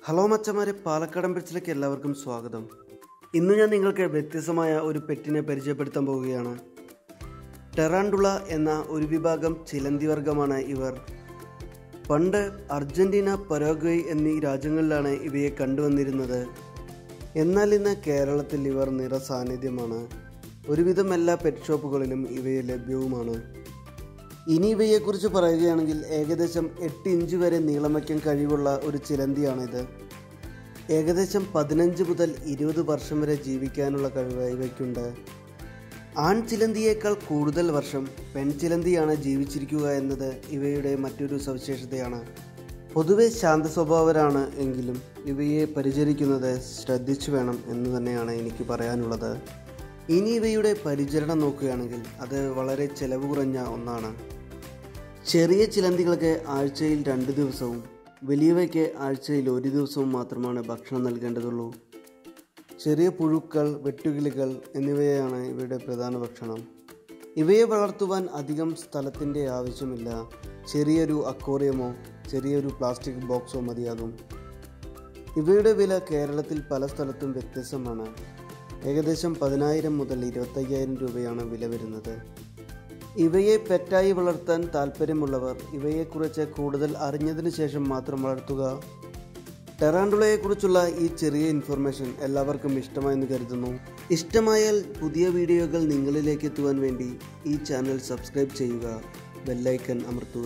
hello മച്ചന്മാരെ പാലക്കാടൻ പെറ്റ്സിലേക്ക് എല്ലാവർക്കും സ്വാഗതം ഇന്ന് ഞാൻ നിങ്ങൾക്ക് വ്യത്യസ്തമായ ഒരു പെറ്റിനെ പരിചയപ്പെടുത്താൻ പോവുകയാണ് ടെറാണ്ടുള എന്ന ഒരു വിഭാഗം ചിലന്തി വർഗമാണ് ഇവർ പണ്ട് അർജന്റീന പരോഗ്വയ് എന്നീ രാജ്യങ്ങളിലാണ് ഇവയെ കണ്ടുവന്നിരുന്നത് എന്നാൽ ഇന്ന് കേരളത്തിൽ ഇവർ നിറസാന്നിധ്യമാണ് ഒരുവിധം എല്ലാ പെറ്റ് ഷോപ്പുകളിലും ഇവയെ ലഭ്യവുമാണ് ഇനി ഇവയെക്കുറിച്ച് പറയുകയാണെങ്കിൽ ഏകദേശം എട്ട് ഇഞ്ച് വരെ നീളം വയ്ക്കാൻ കഴിവുള്ള ഒരു ചിലന്തിയാണിത് ഏകദേശം പതിനഞ്ച് മുതൽ ഇരുപത് വർഷം വരെ ജീവിക്കാനുള്ള കഴിവ് ഇവയ്ക്കുണ്ട് ആൺ ചിലന്തിയേക്കാൾ കൂടുതൽ വർഷം പെൺചിലന്തിയാണ് ജീവിച്ചിരിക്കുക എന്നത് ഇവയുടെ മറ്റൊരു സവിശേഷതയാണ് പൊതുവെ ശാന്ത സ്വഭാവരാണ് എങ്കിലും ഇവയെ പരിചരിക്കുന്നത് ശ്രദ്ധിച്ചു വേണം എന്ന് തന്നെയാണ് എനിക്ക് പറയാനുള്ളത് ഇനി ഇവയുടെ പരിചരണം നോക്കുകയാണെങ്കിൽ അത് വളരെ ചെലവ് കുറഞ്ഞ ഒന്നാണ് ചെറിയ ചിലന്തികൾക്ക് ആഴ്ചയിൽ രണ്ട് ദിവസവും വലിയവയ്ക്ക് ആഴ്ചയിൽ ഒരു ദിവസവും മാത്രമാണ് ഭക്ഷണം നൽകേണ്ടതുള്ളൂ ചെറിയ പുഴുക്കൾ വെട്ടുകിളികൾ എന്നിവയാണ് ഇവയുടെ പ്രധാന ഭക്ഷണം ഇവയെ വളർത്തുവാൻ അധികം സ്ഥലത്തിൻ്റെ ആവശ്യമില്ല ചെറിയൊരു അക്വേറിയമോ ചെറിയൊരു പ്ലാസ്റ്റിക് ബോക്സോ മതിയാകും ഇവയുടെ വില കേരളത്തിൽ പല സ്ഥലത്തും വ്യത്യസ്തമാണ് ഏകദേശം പതിനായിരം മുതൽ ഇരുപത്തയ്യായിരം രൂപയാണ് വില വരുന്നത് ഇവയെ പെറ്റായി വളർത്താൻ താല്പര്യമുള്ളവർ ഇവയെക്കുറിച്ച് കൂടുതൽ അറിഞ്ഞതിന് ശേഷം മാത്രം വളർത്തുക ടെറാണ്ടുളയെക്കുറിച്ചുള്ള ഈ ചെറിയ ഇൻഫർമേഷൻ എല്ലാവർക്കും ഇഷ്ടമായെന്ന് കരുതുന്നു ഇഷ്ടമായാൽ പുതിയ വീഡിയോകൾ നിങ്ങളിലേക്ക് എത്തുവാൻ വേണ്ടി ഈ ചാനൽ സബ്സ്ക്രൈബ് ചെയ്യുക ബെല്ലൈക്കൺ അമർത്തുക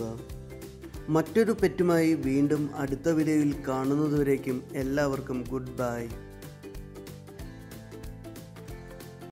മറ്റൊരു പെറ്റുമായി വീണ്ടും അടുത്ത വീഡിയോയിൽ കാണുന്നതുവരേക്കും എല്ലാവർക്കും ഗുഡ് ബൈ